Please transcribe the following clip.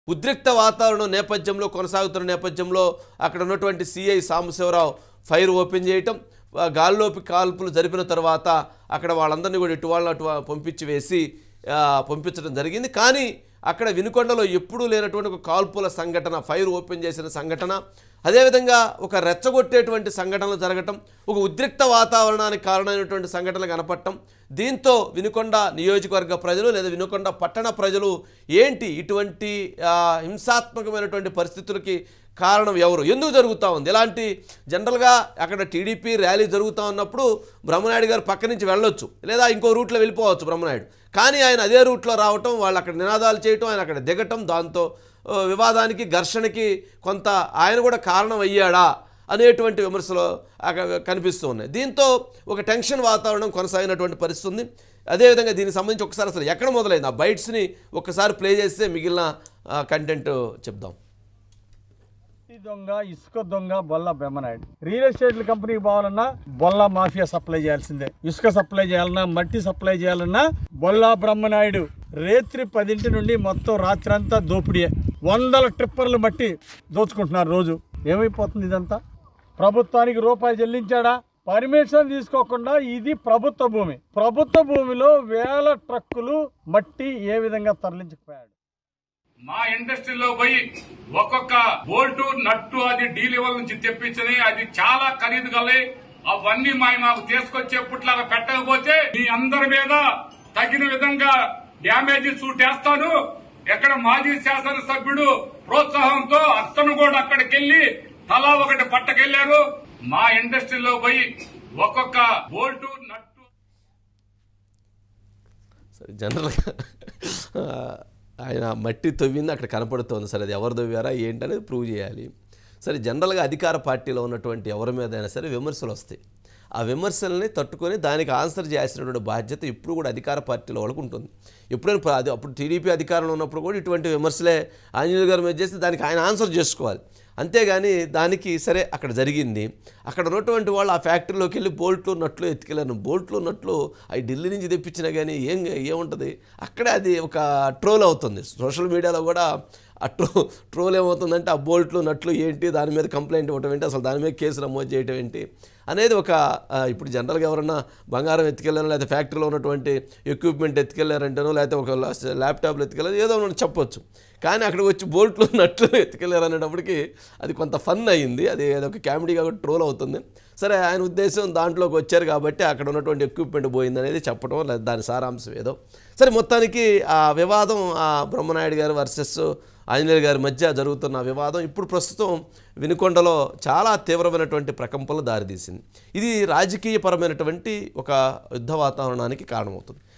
ఉద్రిక్త వాతావరణం నేపథ్యంలో కొనసాగుతున్న నేపథ్యంలో అక్కడ ఉన్నటువంటి సిఐ సాంబశివరావు ఫైర్ ఓపెన్ చేయటం ఆ గాల్లోకి కాల్పులు జరిపిన తర్వాత అక్కడ వాళ్ళందరినీ కూడా ఇటు వాళ్ళని అటు పంపించి వేసి ఆ, పంపించడం జరిగింది కానీ అక్కడ వినుకొండలో ఎప్పుడూ లేనటువంటి ఒక కాల్పుల సంఘటన ఫైర్ ఓపెన్ చేసిన సంఘటన అదేవిధంగా ఒక రెచ్చగొట్టేటువంటి సంఘటనలు జరగటం ఒక ఉద్రిక్త వాతావరణానికి కారణమైనటువంటి సంఘటనలు కనపడటం దీంతో వినుకొండ నియోజకవర్గ ప్రజలు లేదా వినుకొండ పట్టణ ప్రజలు ఏంటి ఇటువంటి ఆ, హింసాత్మకమైనటువంటి పరిస్థితులకి కారణం ఎవరు ఎందుకు జరుగుతూ ఉంది ఇలాంటి జనరల్గా అక్కడ టీడీపీ ర్యాలీ జరుగుతూ ఉన్నప్పుడు బ్రహ్మనాయుడు గారు పక్క నుంచి వెళ్ళొచ్చు లేదా ఇంకో రూట్లో వెళ్ళిపోవచ్చు బ్రహ్మనాయుడు కానీ ఆయన అదే రూట్లో రావటం వాళ్ళు అక్కడ నినాదాలు చేయటం ఆయన అక్కడ దిగటం దాంతో ఆ, వివాదానికి ఘర్షణకి కొంత ఆయన కూడా కారణం అయ్యాడా అనేటువంటి విమర్శలు అక్కడ కనిపిస్తూ ఉన్నాయి దీంతో ఒక టెన్షన్ వాతావరణం కొనసాగినటువంటి పరిస్థితి ఉంది అదేవిధంగా దీనికి సంబంధించి ఒకసారి అసలు ఎక్కడ మొదలైంది ఆ బైట్స్ని ఒక్కసారి ప్లే చేస్తే మిగిలిన కంటెంట్ చెప్దాం మట్టి దొంగ ఇసుక దొంగ బొల్ల బ్రహ్మనాయుడు రియల్ ఎస్టేట్ కంపెనీకి పోవాలన్నా బొల్ల మాఫియా సప్లై చేయాల్సిందే ఇసుక సప్లై చేయాలన్నా మట్టి సప్లై చేయాలన్నా బొల్ల బ్రహ్మనాయుడు రేత్రి పదింటి నుండి మొత్తం రాత్రి అంతా దోపిడీయే వందల ట్రిప్పర్లు మట్టి దోచుకుంటున్నారు రోజు ఏమైపోతుంది ఇదంతా ప్రభుత్వానికి రూపాయి చెల్లించాడా పర్మిషన్ తీసుకోకుండా ఇది ప్రభుత్వ భూమి ప్రభుత్వ భూమిలో వేల ట్రక్కులు మట్టి ఏ విధంగా తరలించకపోయాడు మా ఇండస్ట్రీలో పోయి ఒక్కొక్క బోల్టు నట్టు అది డీ లెవెల్ నుంచి తెప్పించని అది చాలా ఖరీదు గలే అవన్నీ మా మాకు తీసుకొచ్చేప్పుట్లాగా పెట్టకపోతే మీ అందరి మీద తగిన విధంగా డ్యామేజీ సూట్ వేస్తాను ఎక్కడ మాజీ శాసనసభ్యుడు ప్రోత్సాహంతో అతను కూడా అక్కడికి వెళ్లి తలా ఒకటి పట్టకెళ్లారు మా ఇండస్ట్రీలో పోయి ఒక్కొక్క బోల్టు నట్టు సరే జనరల్గా ఆ, ఆయన మట్టి తవ్వింది అక్కడ కనపడుతోంది సరే అది ఎవరు తవ్వారా ఏంటనేది ప్రూవ్ చేయాలి సరే జనరల్గా అధికార పార్టీలో ఉన్నటువంటి ఎవరి మీద అయినా సరే విమర్శలు వస్తాయి ఆ విమర్శల్ని తట్టుకొని దానికి ఆన్సర్ చేయాల్సినటువంటి బాధ్యత ఇప్పుడు కూడా అధికార పార్టీలో వాళ్ళకు ఉంటుంది ఎప్పుడైనా ప్ర- అది అప్పుడు టీడీపీ అధికారంలో ఉన్నప్పుడు కూడా ఇటువంటి విమర్శలే ఆంజనేయులు గారి మీద చేస్తే దానికి ఆయన ఆన్సర్ చేసుకోవాలి అంతేగాని దానికి సరే అక్కడ జరిగింది అక్కడ ఉన్నటువంటి వాళ్ళు ఆ ఫ్యాక్టరీలోకి వెళ్ళి బోల్ట్లు నట్లు ఎత్తుకెళ్ళారు బోల్ట్లు నట్లు అవి ఢిల్లీ నుంచి తెప్పించినా కానీ ఏం ఏముంటుంది అక్కడే అది ఒక ట్రోల్ అవుతుంది సోషల్ మీడియాలో కూడా ఆ ట్రో ట్రోల్ ఏమవుతుందంటే ఆ బోల్ట్లు నట్లు ఏంటి దాని మీద కంప్లైంట్ ఇవ్వటం ఏంటి అసలు దాని మీద కేసు నమోదు చేయటం ఏంటి అనేది ఒక ఆ, ఇప్పుడు జనరల్గా ఎవరన్నా బంగారం ఎత్తుకెళ్ళారో లేకపోతే ఫ్యాక్టరీలో ఉన్నటువంటి ఎక్విప్మెంట్ ఎత్తుకెళ్ళారంటేనో లేకపోతే ఒక లా- ల్యాప్టాప్లు ఎత్తుకెళ్ళారు ఏదో మనం చెప్పొచ్చు కానీ అక్కడికి వచ్చి బోల్ట్లు నట్లు ఎత్తుకెళ్ళారు అనేటప్పటికి అది కొంత ఫన్ అయ్యింది అది అదొక కామెడీగా కూడా ట్రోల్ అవుతుంది సరే ఆయన ఉద్దేశం దాంట్లోకి వచ్చారు కాబట్టి అక్కడ ఉన్నటువంటి ఎక్విప్మెంట్ పోయింది అనేది చెప్పడం లేదా దాని సారాంశం ఏదో సరే మొత్తానికి ఆ వివాదం ఆ బ్రహ్మనాయుడు గారు వర్సెస్ ఆంజనేయులు గారి మధ్య జరుగుతున్న వివాదం ఇప్పుడు ప్రస్తుతం వినుకొండలో చాలా తీవ్రమైనటువంటి ప్రకంపనలు దారితీసింది ఇది రాజకీయపరమైనటువంటి ఒక యుద్ధ వాతావరణానికి కారణమవుతుంది